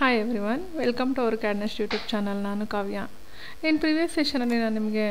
hi everyone welcome to our Cadnest YouTube channel ನಾನು ಕಾವ್ಯ ಇನ್ನು previous ಸೆಷನಲ್ಲಿ ನಾನು ನಿಮಗೆ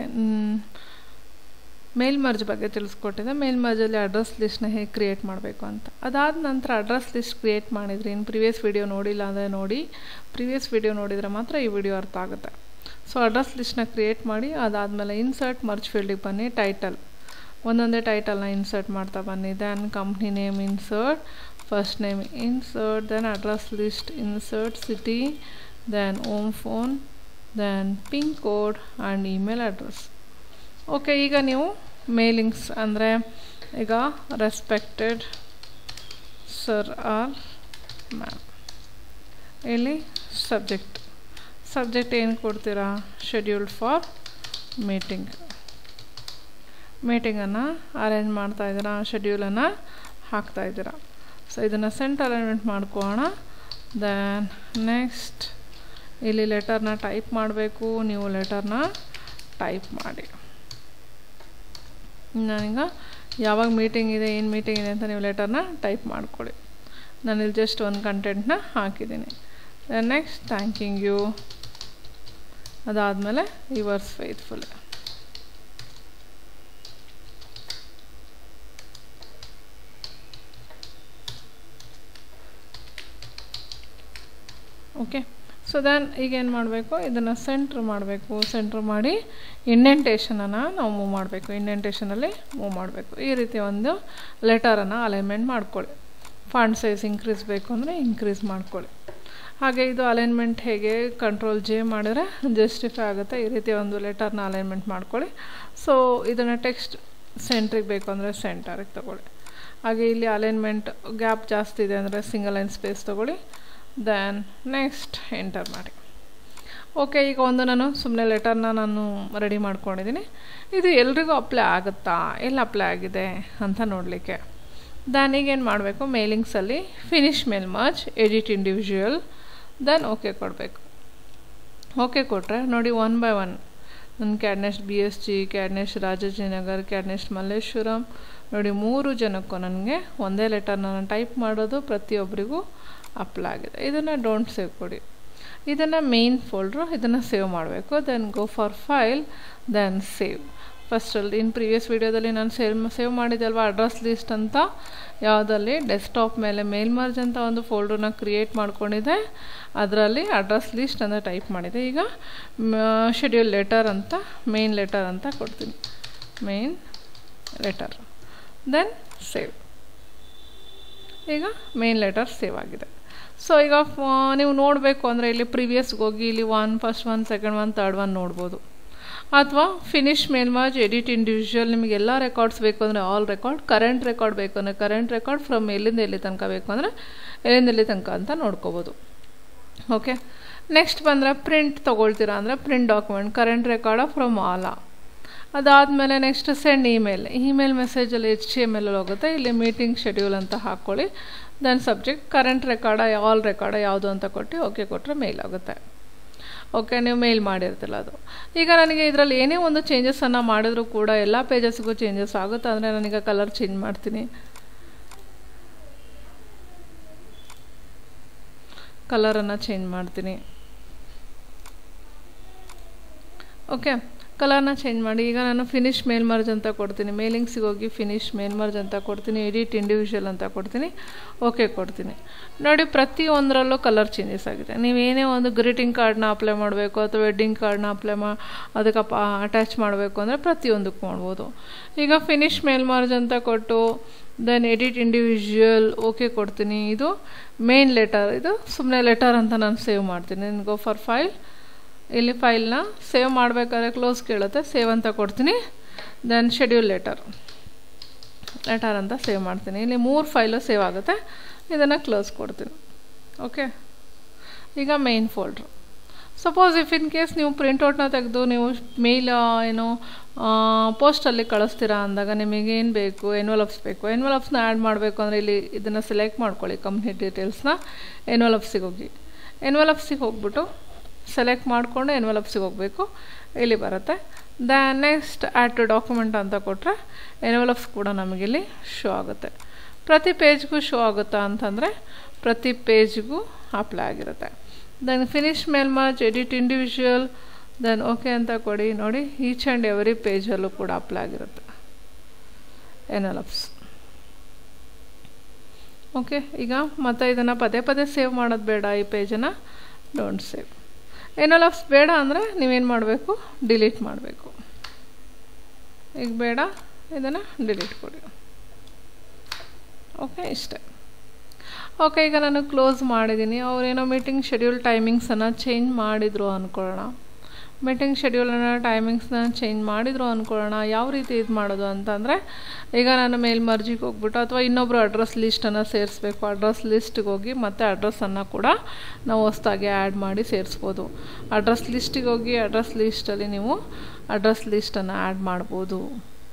ಮೇಲ್ ಮರ್ಜ್ ಬಗ್ಗೆ ತಿಳಿಸ್ಕೊಟ್ಟಿದ್ದೆ ಮೇಲ್ ಮರ್ಜಲ್ಲಿ ಅಡ್ರೆಸ್ ಲಿಸ್ಟ್ನ ಹೇಗೆ ಕ್ರಿಯೇಟ್ ಮಾಡಬೇಕು ಅಂತ ಅದಾದ ನಂತರ ಅಡ್ರೆಸ್ ಲಿಸ್ಟ್ ಕ್ರಿಯೇಟ್ ಮಾಡಿದ್ರಿ ಇನ್ನು ಪ್ರಿವಿಯಸ್ ವಿಡಿಯೋ ನೋಡಿಲ್ಲ ಅಂದರೆ ನೋಡಿ ಪ್ರಿವಿಯಸ್ ವಿಡಿಯೋ ನೋಡಿದರೆ ಮಾತ್ರ ಈ ವಿಡಿಯೋ ಅರ್ಥ ಆಗುತ್ತೆ ಸೊ ಅಡ್ರೆಸ್ ಲಿಸ್ಟ್ನ ಕ್ರಿಯೇಟ್ ಮಾಡಿ ಅದಾದಮೇಲೆ ಇನ್ಸರ್ಟ್ ಮರ್ಜ್ ಫೀಲ್ಡಿಗೆ ಬನ್ನಿ ಟೈಟಲ್ ಒಂದೊಂದೇ ಟೈಟಲ್ನ ಇನ್ಸರ್ಟ್ ಮಾಡ್ತಾ ಬನ್ನಿ then company name insert first name insert then address list insert city then home phone then pin code and email address okay ಈಗ ನೀವು ಮೇಲಿಂಗ್ಸ್ ಅಂದರೆ ಈಗ ರೆಸ್ಪೆಕ್ಟೆಡ್ ಸರ್ ಆರ್ ಮ್ಯಾಮ್ ಇಲ್ಲಿ subject subject ಏನು ಕೊಡ್ತೀರಾ ಶೆಡ್ಯೂಲ್ಡ್ ಫಾರ್ ಮೀಟಿಂಗ್ ಮೀಟಿಂಗನ್ನು arrange ಮಾಡ್ತಾ ಇದ್ದೀರಾ ಶೆಡ್ಯೂಲನ್ನು ಹಾಕ್ತಾ ಇದ್ದೀರಾ ಸೊ ಇದನ್ನು ಸೆಂಟ್ ಅಲೈನ್ಮೆಂಟ್ ಮಾಡ್ಕೊಳ್ಳೋಣ ದೆನ್ ನೆಕ್ಸ್ಟ್ ಇಲ್ಲಿ ಲೆಟರ್ನ ಟೈಪ್ ಮಾಡಬೇಕು ನೀವು ಲೆಟರ್ನ ಟೈಪ್ ಮಾಡಿ ನಾನೀಗ ಯಾವಾಗ ಮೀಟಿಂಗ್ ಇದೆ ಏನು ಮೀಟಿಂಗ್ ಇದೆ ಅಂತ ನೀವು ಲೆಟರ್ನ ಟೈಪ್ ಮಾಡ್ಕೊಳ್ಳಿ ನಾನಿಲ್ಲಿ ಜಸ್ಟ್ ಒಂದು ಕಂಟೆಂಟ್ನ ಹಾಕಿದ್ದೀನಿ ನೆಕ್ಸ್ಟ್ ಥ್ಯಾಂಕಿಂಗ್ ಯು ಅದಾದಮೇಲೆ yours faithful okay so then ಈಗ ಏನು ಮಾಡಬೇಕು ಇದನ್ನು ಸೆಂಟ್ರ್ ಮಾಡಬೇಕು ಸೆಂಟ್ರ್ ಮಾಡಿ ಇಂಡೆಂಟೇಷನನ್ನು ನಾವು ಮೂವ್ ಮಾಡಬೇಕು ಇಂಡೆಂಟೇಷನಲ್ಲಿ ಮೂವ್ ಮಾಡಬೇಕು ಈ ರೀತಿ ಒಂದು ಲೆಟರನ್ನು ಅಲೈನ್ಮೆಂಟ್ ಮಾಡ್ಕೊಳ್ಳಿ ಫಾಂಟ್ ಸೈಜ್ ಇನ್ಕ್ರೀಸ್ ಬೇಕು ಅಂದರೆ ಇನ್ಕ್ರೀಸ್ ಮಾಡ್ಕೊಳ್ಳಿ ಹಾಗೆ ಇದು ಅಲೈನ್ಮೆಂಟ್ ಹೇಗೆ ಕಂಟ್ರೋಲ್ ಜೆ ಮಾಡಿದ್ರೆ ಜಸ್ಟಿಫೈ ಆಗುತ್ತೆ ಈ ರೀತಿ ಒಂದು ಲೆಟರ್ನ ಅಲೈನ್ಮೆಂಟ್ ಮಾಡ್ಕೊಳ್ಳಿ ಸೊ ಇದನ್ನು ಟೆಕ್ಸ್ಟ್ ಸೆಂಟ್ರಿಗೆ ಬೇಕು ಅಂದರೆ ಸೆಂಟರಿಗೆ ತೊಗೊಳ್ಳಿ ಹಾಗೆ ಇಲ್ಲಿ ಅಲೈನ್ಮೆಂಟ್ ಗ್ಯಾಪ್ ಜಾಸ್ತಿ ಇದೆ ಅಂದರೆ ಸಿಂಗಲ್ ಲೈನ್ ಸ್ಪೇಸ್ ತೊಗೊಳ್ಳಿ ದೆನ್ ನೆಕ್ಸ್ಟ್ ಎಂಟರ್ ಮಾಡಿ ಓಕೆ ಈಗ ಒಂದು ನಾನು ಸುಮ್ಮನೆ ಲೆಟರ್ನ ನಾನು ರೆಡಿ ಮಾಡ್ಕೊಂಡಿದ್ದೀನಿ ಇದು ಎಲ್ರಿಗೂ ಅಪ್ಲೈ ಆಗುತ್ತಾ ಎಲ್ಲಿ ಅಪ್ಲೈ ಆಗಿದೆ ಅಂತ ನೋಡಲಿಕ್ಕೆ ದೆನ್ ಈಗೇನು ಮಾಡಬೇಕು ಮೇಲಿಂಗ್ಸಲ್ಲಿ finish mail merge edit individual then okay ಕೊಡಬೇಕು ಓಕೆ ಕೊಟ್ಟರೆ ನೋಡಿ ಒನ್ ಬೈ ಒನ್ ನನ್ನ Cadnest B S G Cadnest Rajajinagar Cadnest Malleshwaram ನೋಡಿ ಮೂರು ಜನಕ್ಕೂ ನನಗೆ ಒಂದೇ ಲೆಟರ್ನ ನಾನು ಟೈಪ್ ಮಾಡೋದು ಪ್ರತಿಯೊಬ್ಬರಿಗೂ ಅಪ್ಲೈ ಆಗಿದೆ ಇದನ್ನು ಡೋಂಟ್ ಸೇವ್ ಕೊಡಿ ಇದನ್ನು ಮೇನ್ ಫೋಲ್ಡ್ರು ಇದನ್ನು ಸೇವ್ ಮಾಡಬೇಕು then go for file then save ಫಸ್ಟಲ್ಲಿ ಇನ್ ಪ್ರೀವಿಯಸ್ ವೀಡಿಯೋದಲ್ಲಿ ನಾನು ಸೇವ್ ಸೇವ್ ಮಾಡಿದೆ ಅಲ್ವಾ ಅಡ್ರೆಸ್ ಲಿಸ್ಟ್ ಅಂತ ಯಾವುದಲ್ಲಿ ಡೆಸ್ಕ್ಟಾಪ್ ಮೇಲೆ ಮೇಲ್ ಮರ್ಜ್ ಅಂತ ಒಂದು ಫೋಲ್ಡರ್ನ ಕ್ರಿಯೇಟ್ ಮಾಡ್ಕೊಂಡಿದ್ದೆ ಅದರಲ್ಲಿ ಅಡ್ರೆಸ್ ಲಿಸ್ಟ್ ಅಂತ ಟೈಪ್ ಮಾಡಿದೆ ಈಗ ಶೆಡ್ಯೂಲ್ ಲೆಟರ್ ಅಂತ ಮೇನ್ ಲೆಟರ್ ಅಂತ ಕೊಡ್ತೀನಿ ಮೇನ್ ಲೆಟರ್ ದೆನ್ ಸೇವ್ ಈಗ ಮೇನ್ ಲೆಟರ್ ಸೇವ್ ಆಗಿದೆ ಸೊ ಈಗ ನೀವು ನೋಡಬೇಕು ಅಂದರೆ ಇಲ್ಲಿ ಪ್ರಿವಿಯಸ್ಗೆ ಹೋಗಿ ಇಲ್ಲಿ one first one second one third one ನೋಡ್ಬೋದು ಅಥವಾ ಫಿನಿಶ್ ಮೇಲ್ಮಾಜ್ ಎಡಿಟ್ ಇಂಡಿವಿಜುವಲ್ ನಿಮಗೆ ಎಲ್ಲ ರೆಕಾರ್ಡ್ಸ್ ಬೇಕು ಅಂದರೆ ಆಲ್ ರೆಕಾರ್ಡ್ ಕರೆಂಟ್ ರೆಕಾರ್ಡ್ ಬೇಕು ಅಂದರೆ ಕರೆಂಟ್ ರೆಕಾರ್ಡ್ ಫ್ರಮ್ ಎಲ್ಲಿಂದ ಎಲ್ಲಿ ತನಕ ಬೇಕು ಅಂದರೆ ಎಲ್ಲಿಂದ ಎಲ್ಲಿ ತನಕ ಅಂತ ನೋಡ್ಕೋಬೋದು ಓಕೆ ನೆಕ್ಸ್ಟ್ ಬಂದರೆ ಪ್ರಿಂಟ್ ತೊಗೊಳ್ತೀರಾ ಅಂದರೆ print document current record from all ಅದಾದಮೇಲೆ ನೆಕ್ಸ್ಟ್ ಸೆಂಡ್ ಇಮೇಲ್ ಇಮೇಲ್ ಮೆಸೇಜಲ್ಲಿ ಎಚ್ ಟಿ ಎಮ್ ಎಲ್ ಹೋಗುತ್ತೆ ಇಲ್ಲಿ ಮೀಟಿಂಗ್ ಶೆಡ್ಯೂಲ್ ಅಂತ ಹಾಕ್ಕೊಳ್ಳಿ then subject current record all record ಯಾವುದು ಅಂತ ಕೊಟ್ಟು ಓಕೆ ಕೊಟ್ಟರೆ ಮೇಲ್ ಆಗುತ್ತೆ ಓಕೆ ನೀವು ಮೇಲ್ ಮಾಡಿರ್ತಿಲ್ಲ ಅದು ಈಗ ನನಗೆ ಇದರಲ್ಲಿ ಏನೇ ಒಂದು ಚೇಂಜಸನ್ನು ಮಾಡಿದ್ರು ಕೂಡ ಎಲ್ಲ ಪೇಜಸ್ಗೂ ಚೇಂಜಸ್ ಆಗುತ್ತೆ ಅಂದರೆ ನನಗೆ ಕಲರ್ ಚೇಂಜ್ ಮಾಡ್ತೀನಿ ಕಲರನ್ನು ಚೇಂಜ್ ಮಾಡ್ತೀನಿ ಓಕೆ ಕಲರ್ನ ಚೇಂಜ್ ಮಾಡಿ ಈಗ ನಾನು ಫಿನಿಶ್ ಮೇಲ್ ಮರ್ಜ್ ಅಂತ ಕೊಡ್ತೀನಿ ಮೇಲಿಂಗ್ಸಿಗೆ ಹೋಗಿ ಫಿನಿಶ್ ಮೇಲ್ ಮರ್ಜ್ ಅಂತ ಕೊಡ್ತೀನಿ ಎಡಿಟ್ ಇಂಡಿವಿಜುವಲ್ ಅಂತ ಕೊಡ್ತೀನಿ ಓಕೆ ಕೊಡ್ತೀನಿ ನೋಡಿ ಪ್ರತಿಯೊಂದರಲ್ಲೂ ಕಲರ್ ಚೇಂಜಸ್ ಆಗಿದೆ ನೀವೇನೇ ಒಂದು ಗ್ರೀಟಿಂಗ್ ಕಾರ್ಡ್ನ ಅಪ್ಲೈ ಮಾಡಬೇಕು ಅಥವಾ ವೆಡ್ಡಿಂಗ್ ಕಾರ್ಡ್ನ ಅಪ್ಲೈ ಮಾ ಅದಕ್ಕೆ ಅಟ್ಯಾಚ್ ಮಾಡಬೇಕು ಅಂದರೆ ಪ್ರತಿಯೊಂದಕ್ಕೂ ಮಾಡ್ಬೋದು ಈಗ ಫಿನಿಶ್ ಮೇಲ್ ಮರ್ಜ್ ಅಂತ ಕೊಟ್ಟು ದೆನ್ ಎಡಿಟ್ ಇಂಡಿವಿಜುವಲ್ ಓಕೆ ಕೊಡ್ತೀನಿ ಇದು ಮೇನ್ ಲೆಟರ್ ಇದು ಸುಮ್ಮನೆ ಲೆಟರ್ ಅಂತ ನಾನು ಸೇವ್ ಮಾಡ್ತೀನಿ ಗೋ ಫಾರ್ ಫೈಲ್ ಇಲ್ಲಿ ಫೈಲ್ನ ಸೇವ್ ಮಾಡಬೇಕಾದ್ರೆ ಕ್ಲೋಸ್ ಕೇಳುತ್ತೆ ಸೇವ್ ಅಂತ ಕೊಡ್ತೀನಿ ದೆನ್ ಶೆಡ್ಯೂಲ್ ಲೆಟರ್ ಲೆಟರ್ ಅಂತ ಸೇವ್ ಮಾಡ್ತೀನಿ ಇಲ್ಲಿ ಮೂರು ಫೈಲು ಸೇವ್ ಆಗುತ್ತೆ ಇದನ್ನು ಕ್ಲೋಸ್ ಕೊಡ್ತೀನಿ ಓಕೆ ಈಗ main folder suppose if in case ನೀವು ಪ್ರಿಂಟೌಟ್ನ ತೆಗೆದು ನೀವು ಮೇಲ್ ಏನು ಪೋಸ್ಟಲ್ಲಿ ಕಳಿಸ್ತೀರಾ ಅಂದಾಗ ನಿಮಗೆ ಏನು ಬೇಕು ಎನ್ವಲಪ್ಸ್ ಬೇಕು ಎನ್ವಲಪ್ಸ್ನ ಆ್ಯಡ್ ಮಾಡಬೇಕು ಅಂದರೆ ಇಲ್ಲಿ ಇದನ್ನು ಸೆಲೆಕ್ಟ್ ಮಾಡ್ಕೊಳ್ಳಿ ಕಂಪ್ನಿ ಡೀಟೇಲ್ಸ್ನ ಎನ್ವಲಪ್ಸಿಗೆ ಹೋಗಿ ಎನ್ವಲಪ್ಸಿಗೆ ಹೋಗ್ಬಿಟ್ಟು ಸೆಲೆಕ್ಟ್ ಮಾಡಿಕೊಂಡು ಎನ್ವಲಪ್ಸಿಗೆ ಹೋಗಬೇಕು ಇಲ್ಲಿ ಬರುತ್ತೆ the next add to document ಅಂತ ಕೊಟ್ಟರೆ ಎನ್ವಲಪ್ಸ್ ಕೂಡ ನಮಗಿಲ್ಲಿ ಶೋ ಆಗುತ್ತೆ ಪ್ರತಿ ಪೇಜ್ಗೂ ಶೋ ಆಗುತ್ತಾ ಅಂತಂದರೆ ಪ್ರತಿ ಪೇಜ್ಗೂ ಅಪ್ಲೈ ಆಗಿರುತ್ತೆ then finish mail merge edit individual then okay ಅಂತ ಕೊಡಿ ನೋಡಿ ಈಚ್ ಆ್ಯಂಡ್ ಎವ್ರಿ ಪೇಜಲ್ಲೂ ಕೂಡ ಅಪ್ಲೈ ಆಗಿರುತ್ತೆ ಎನಲಪ್ಸ್ ಓಕೆ ಈಗ ಮತ್ತೆ ಇದನ್ನು ಪದೇ ಪದೇ ಸೇವ್ ಮಾಡೋದು ಬೇಡ ಈ ಪೇಜನ್ನು ಡೋಂಟ್ ಸೇವ್ ಎನಲಪ್ಸ್ ಬೇಡ ಅಂದರೆ ನೀವೇನು ಮಾಡಬೇಕು ಡಿಲೀಟ್ ಮಾಡಬೇಕು ಈಗ ಬೇಡ ಇದನ್ನು ಡಿಲೀಟ್ ಕೊಡಿ ಓಕೆ ಇಷ್ಟೇ ಓಕೆ ಈಗ ನಾನು ಕ್ಲೋಸ್ ಮಾಡಿದ್ದೀನಿ ಅವರೇನೋ ಮೀಟಿಂಗ್ ಶೆಡ್ಯೂಲ್ ಟೈಮಿಂಗ್ಸನ್ನು ಚೇಂಜ್ ಮಾಡಿದರು ಅಂದ್ಕೊಳ್ಳೋಣ ಮೀಟಿಂಗ್ ಶೆಡ್ಯೂಲನ್ನು ಟೈಮಿಂಗ್ಸ್ನ ಚೇಂಜ್ ಮಾಡಿದರು ಅಂದ್ಕೊಳ್ಳೋಣ ಯಾವ ರೀತಿ ಇದು ಮಾಡೋದು ಅಂತಂದರೆ ಈಗ ನಾನು ಮೇಲ್ ಮರ್ಜಿಗೆ ಹೋಗ್ಬಿಟ್ಟು ಅಥವಾ ಇನ್ನೊಬ್ಬರು ಅಡ್ರೆಸ್ ಲಿಸ್ಟನ್ನು ಸೇರಿಸ್ಬೇಕು ಅಡ್ರೆಸ್ ಲಿಸ್ಟಿಗೆ ಹೋಗಿ ಮತ್ತು ಅಡ್ರೆಸ್ಸನ್ನು ಕೂಡ ನಾವು ಹೊಸ್ದಾಗಿ ಆ್ಯಡ್ ಮಾಡಿ ಸೇರಿಸ್ಬೋದು ಅಡ್ರೆಸ್ ಲಿಸ್ಟಿಗೆ ಹೋಗಿ ಅಡ್ರೆಸ್ ಲಿಸ್ಟಲ್ಲಿ ನೀವು ಅಡ್ರೆಸ್ ಲಿಸ್ಟನ್ನು ಆ್ಯಡ್ ಮಾಡ್ಬೋದು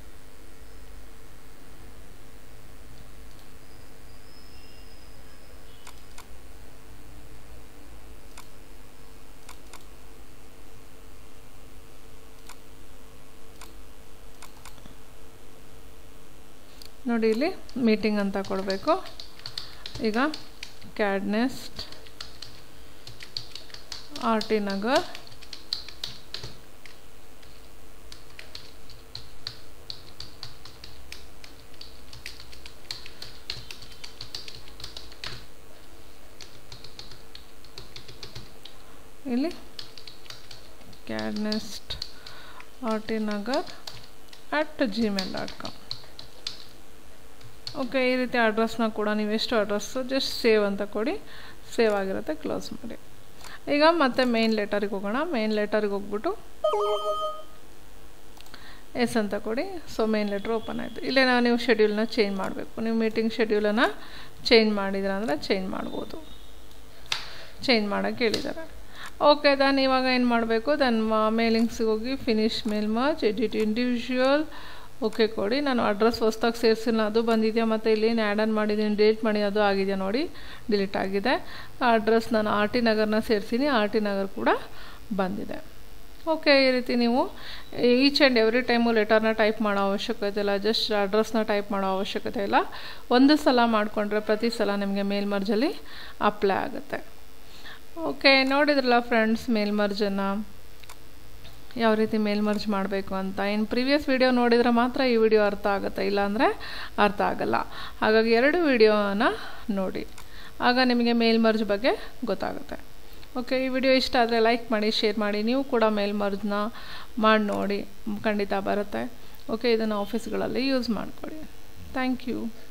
ನೋಡಿ ಇಲ್ಲಿ ಮೀಟಿಂಗ್ ಅಂತ ಕೊಡಬೇಕು ಈಗ ಕ್ಯಾಡ್ನೆಸ್ಟ್ ಆರ್ ಟಿ ನಗರ್ ಇಲ್ಲಿ Cadnest R T Nagar at Gmail dot com okay ಈ ರೀತಿ ಅಡ್ರೆಸ್ನ ಕೂಡ ನೀವು ಎಷ್ಟು ಅಡ್ರೆಸ್ಸು ಜಸ್ಟ್ ಸೇವ್ ಅಂತ ಕೊಡಿ ಸೇವ್ ಆಗಿರುತ್ತೆ ಕ್ಲೋಸ್ ಮಾಡಿ ಈಗ ಮತ್ತೆ ಮೇನ್ ಲೆಟರಿಗೆ ಹೋಗೋಣ ಮೇನ್ ಲೆಟರಿಗೆ ಹೋಗ್ಬಿಟ್ಟು ಎಸ್ ಅಂತ ಕೊಡಿ ಸೊ ಮೇನ್ ಲೆಟ್ರ್ ಓಪನ್ ಆಯಿತು ಇಲ್ಲೇ ನಾವು ನೀವು ಶೆಡ್ಯೂಲ್ನ ಚೇಂಜ್ ಮಾಡಬೇಕು ನೀವು ಮೀಟಿಂಗ್ ಶೆಡ್ಯೂಲನ್ನು ಚೇಂಜ್ ಮಾಡಿದ್ರೆ ಅಂದರೆ ಚೇಂಜ್ ಮಾಡ್ಬೋದು ಚೇಂಜ್ ಮಾಡೋಕ್ಕೆ ಹೇಳಿದ್ದಾರೆ ಓಕೆ ದನ್ ಇವಾಗ ಏನು ಮಾಡಬೇಕು ದನ್ ಮೇಲಿಂಗ್ಸಿಗೆ ಹೋಗಿ finish mail merge edit individual okay ಕೊಡಿ ನಾನು ಅಡ್ರೆಸ್ ಹೊಸ್ದಾಗಿ ಸೇರಿಸಿಲ್ಲ ಅದು ಬಂದಿದೆಯಾ ಮತ್ತು ಇಲ್ಲಿ ಆ್ಯಡ್ ಆನ್ ಮಾಡಿದ್ದೀನಿ ಡಿಲೀಟ್ ಮಾಡಿ ಅದು ಆಗಿದೆಯಾ ನೋಡಿ ಡಿಲೀಟ್ ಆಗಿದೆ ಅಡ್ರೆಸ್ ನಾನು ಆರ್ ಟಿ ನಗರ್ನ ಸೇರಿಸಿನಿ ಆರ್ ಟಿ ನಗರ್ ಕೂಡ ಬಂದಿದೆ ಓಕೆ ಈ ರೀತಿ ನೀವು ಈಚ್ ಆ್ಯಂಡ್ ಎವ್ರಿ ಟೈಮು ಲೆಟರ್ನ ಟೈಪ್ ಮಾಡೋ ಅವಶ್ಯಕತೆ ಇಲ್ಲ ಜಸ್ಟ್ ಅಡ್ರೆಸ್ನ ಟೈಪ್ ಮಾಡೋ ಅವಶ್ಯಕತೆ ಇಲ್ಲ ಒಂದು ಸಲ ಮಾಡಿಕೊಂಡ್ರೆ ಪ್ರತಿ ಸಲ ನಿಮಗೆ ಮೇಲ್ ಮರ್ಜಲ್ಲಿ ಅಪ್ಲೈ ಆಗುತ್ತೆ ಓಕೆ ನೋಡಿದ್ರಲ್ಲ ಫ್ರೆಂಡ್ಸ್ ಮೇಲ್ ಮರ್ಜನ್ನು ಯಾವ ರೀತಿ ಮೇಲ್ ಮರ್ಜ್ ಮಾಡಬೇಕು ಅಂತ ಇನ್ನು ಪ್ರೀವಿಯಸ್ ವಿಡಿಯೋ ನೋಡಿದರೆ ಮಾತ್ರ ಈ ವಿಡಿಯೋ ಅರ್ಥ ಆಗುತ್ತೆ ಇಲ್ಲಾಂದರೆ ಅರ್ಥ ಆಗಲ್ಲ ಹಾಗಾಗಿ ಎರಡು ವಿಡಿಯೋನ ನೋಡಿ ಆಗ ನಿಮಗೆ ಮೇಲ್ ಮರ್ಜ್ ಬಗ್ಗೆ ಗೊತ್ತಾಗುತ್ತೆ ಓಕೆ ಈ ವಿಡಿಯೋ ಇಷ್ಟ ಆದರೆ ಲೈಕ್ ಮಾಡಿ ಶೇರ್ ಮಾಡಿ ನೀವು ಕೂಡ ಮೇಲ್ ಮರ್ಜ್ನ ಮಾಡಿ ನೋಡಿ ಖಂಡಿತ ಬರುತ್ತೆ ಓಕೆ ಇದನ್ನು ಆಫೀಸ್ಗಳಲ್ಲಿ ಯೂಸ್ ಮಾಡಿಕೊಡಿ ಥ್ಯಾಂಕ್ ಯು